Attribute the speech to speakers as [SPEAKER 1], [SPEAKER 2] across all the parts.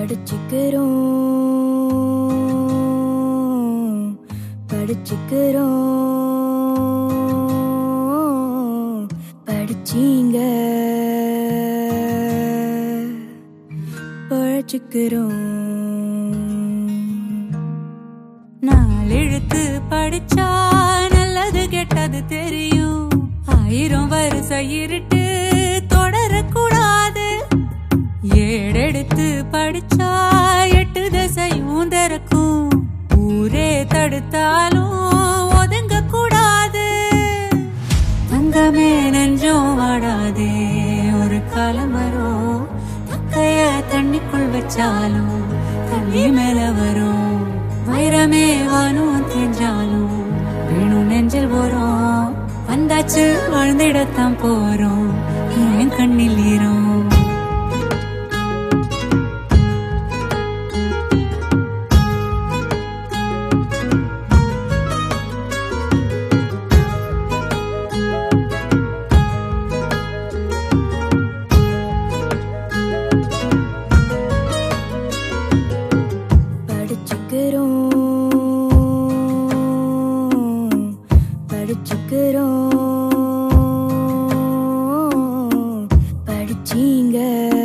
[SPEAKER 1] படிச்சுக்கிறோம் படிச்சுக்கிறோம் படிச்சீங்க பழச்சுக்கிறோம்
[SPEAKER 2] நாலெழுத்து படிச்சா நல்லது கெட்டது தெரியும் ஆயிரம் வருஷ இருட்டு தொடரக்கூடாது ஏடெடுத்து படிச்சா எட்டு திசையும் திறக்கும் ஊரே தடுத்தாலும் ஒதுங்க கூடாது தங்கமே நெஞ்சம் வாடாதே ஒரு காலம் வரும் தக்கைய தண்ணிக்குள் வச்சாலும் தண்ணி மேல வரும் வைரமே வானும் தெரிஞ்சாலும் வேணும் நெஞ்சில் போறோம் வந்தாச்சு வாழ்ந்திடத்தான் போறோம் என் கண்ணில் ஈரும்
[SPEAKER 1] படிச்சுக்கிறோம் படிச்சுக்கிறோம் படிச்சீங்க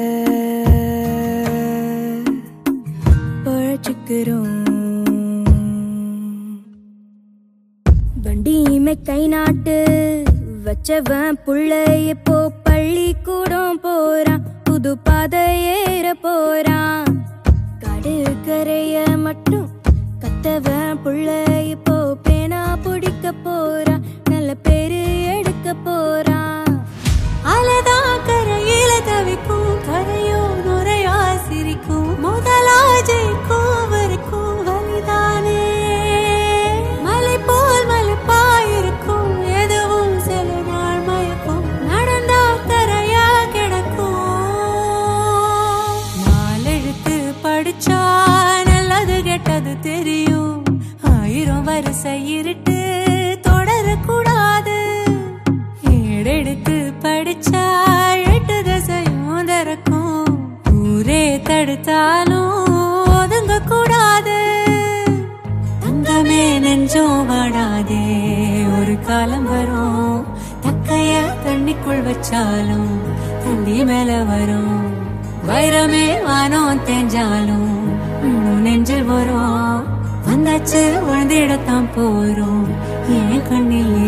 [SPEAKER 1] பழச்சுக்கிறோம் வண்டியுமே கை நாட்டு வச்சவன் புள்ள இப்போ பள்ளிக்கூடம் போறான் புது பாதை ஏற போறான் கடற்கரைய மட்டும் கத்தவன் புள்ள இப்போ பேனா பிடிக்க போறான் நல்ல பேரு எடுக்க போறான்
[SPEAKER 2] அலதான் கரையில தவிக்கும் கரையோ நுரையா சிரிக்கும் முதலா ஜெயிக்கும் வரைக்கும் வலிதானே மலை போல் மலைப்பாயிருக்கும் எதுவும் சில நாள் மயக்கும் நடந்தா கரையா கிடக்கும் நாலெழுத்து படிச்சா நல்லது கெட்டது தெரியும் ஆயிரம் வரிசை இருட்டு தொடரக்கூடாது ஏடெடுத்து படிச்சா எட்டு திசையும் திறக்கும் ஊரே தடுத்தாலும் ஒதுங்க கூடாது தங்கமே நெஞ்சம் வாடாதே ஒரு காலம் வரும் தக்கைய தண்ணிக்குள் வச்சாலும் தண்ணி மேல வரும் வைரமே வானம் தேஞ்சாலும் இன்னும் நெஞ்சில் வரும் வந்தாச்சு வாழ்ந்திடத்தான் போறோம் என் கண்ணில்